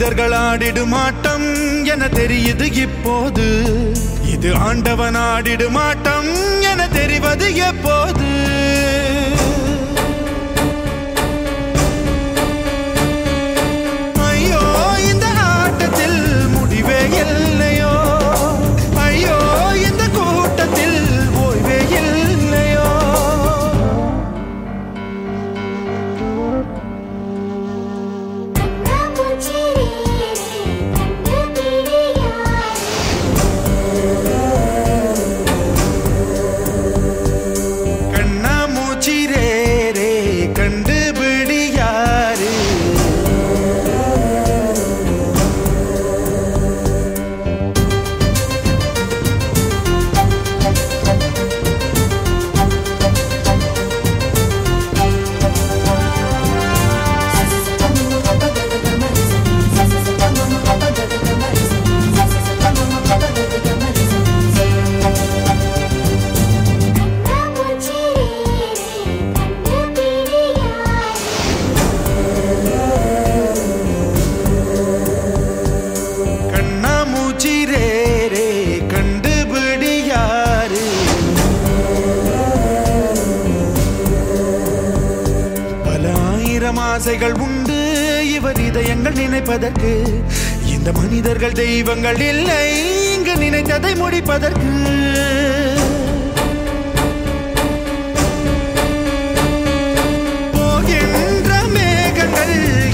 மனிதர்கள் ஆடிடும் ஆட்டம் என தெரியுது இப்போது இது ஆண்டவன் ஆடிடும் ஆட்டம் என தெரிவது எப்போது ஐயோ இந்த ஆட்டத்தில் முடிவே இல்லையோ ஐயோ இந்த கூட்டத்தில் ஓய்வே இல்லையோ கண்ணா மூச்சி ரே ரே கண்டுபிடி யாரு கண்ணா மூச்சி ரே ரே கண்டுபிடி யாரு பல ஆயிரம் ஆசைகள் உண்டு இவர் இதயங்கள் நினைப்பதற்கு இந்த மனிதர்கள் தெய்வங்கள் இல்லை இங்கு நினைத்ததை முடிப்பதற்கு போகின்ற மேகங்கள்